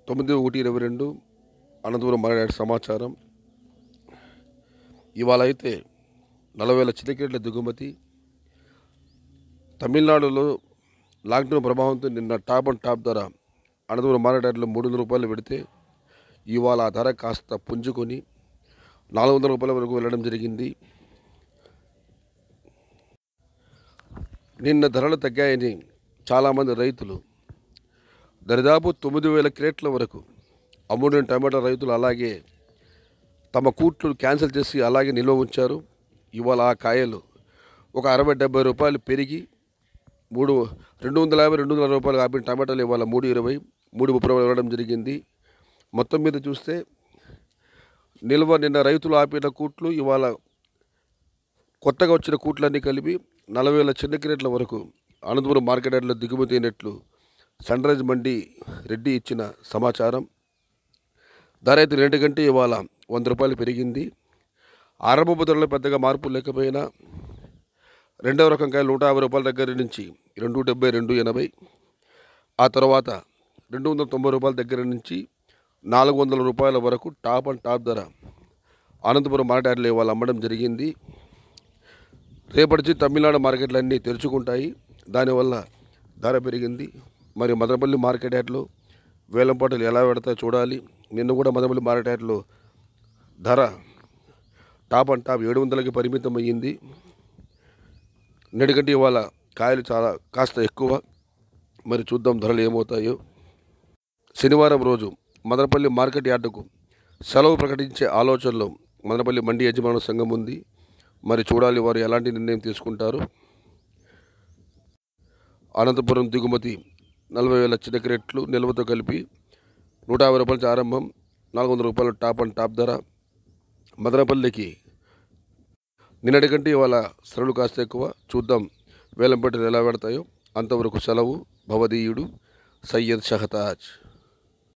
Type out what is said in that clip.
తొమ్మిది ఒకటి ఇరవై రెండు అనంతపురం మాట్లాడే సమాచారం ఇవాళ అయితే నలభై వేల చిన్నకేట్ల దిగుమతి తమిళనాడులో లాక్డౌన్ ప్రభావంతో నిన్న టాప్ అండ్ టాప్ ధర అనంతపురం మారేడాట్లో మూడు వందల రూపాయలు పెడితే ఇవాళ ఆ ధర కాస్త పుంజుకొని నాలుగు వందల రూపాయల వరకు వెళ్ళడం జరిగింది నిన్న ధరలు తగ్గాయని చాలామంది రైతులు దరిదాపు తొమ్మిది వేల క్రేట్ల వరకు అమ్ముడిన టమాటా రైతులు అలాగే తమ కూట్లు క్యాన్సిల్ చేసి అలాగే నిల్వ ఉంచారు ఇవాళ ఆ కాయలు ఒక అరవై డెబ్బై రూపాయలు పెరిగి మూడు రెండు వందల యాభై రెండు వందల రూపాయలు ఆపిన టమాటాలు ఇవాళ మూడు ఇరవై మూడు ముప్పై రూపాయలు ఇవ్వడం జరిగింది మొత్తం మీద చూస్తే నిల్వ నిన్న రైతులు ఆపిన కూట్లు ఇవాళ కొత్తగా వచ్చిన కూట్లన్నీ కలిపి నలభై వేల చిన్న క్రేట్ల వరకు అనంతపురం మార్కెట్ యార్డ్లో దిగుమతి అయినట్లు సన్ రైజ్ మండి రెడ్డి ఇచ్చిన సమాచారం ధర అయితే రెండు గంటే ఇవాళ వంద రూపాయలు పెరిగింది ఆరంభపు ధరలో పెద్దగా మార్పు లేకపోయినా రెండవ రకం కాయలు నూట యాభై రూపాయల దగ్గర నుంచి రెండు డెబ్బై రెండు ఎనభై ఆ తర్వాత రెండు వందల తొంభై రూపాయల దగ్గర నుంచి నాలుగు వందల రూపాయల వరకు టాప్ అండ్ టాప్ ధర అనంతపురం మార్కెట్లో ఇవాళ అమ్మడం జరిగింది రేపటి నుంచి తమిళనాడు మార్కెట్లు అన్నీ తెరుచుకుంటాయి దానివల్ల ధర పెరిగింది మరి మదనపల్లి మార్కెట్ యార్డ్లో వేలం పాటలు ఎలా పెడతాయో చూడాలి నిన్న కూడా మదనపల్లి మార్కెట్ యార్డ్లో ధర టాప్ అండ్ టాప్ ఏడు వందలకి పరిమితం అయ్యింది నిన్నటికంటే ఇవాళ కాయలు చాలా కాస్త ఎక్కువ మరి చూద్దాం ధరలు ఏమవుతాయో శనివారం రోజు మదనపల్లి మార్కెట్ యార్డుకు సెలవు ప్రకటించే ఆలోచనలో మదనపల్లి మండి యజమానుల సంఘం ఉంది మరి చూడాలి వారు ఎలాంటి నిర్ణయం తీసుకుంటారు అనంతపురం దిగుమతి నలభై వేల చిన్న క్రేట్లు నిల్వతో కలిపి నూట యాభై రూపాయల నుంచి ఆరంభం నాలుగు వందల రూపాయలు టాప్ అండ్ టాప్ ధర మదనపల్లికి నిన్నటి కంటే ఇవాళ శ్రమలు కాస్త ఎక్కువ చూద్దాం వేలంపేటలు ఎలా పెడతాయో అంతవరకు సెలవు భవదీయుడు సయ్యద్ షహతాజ్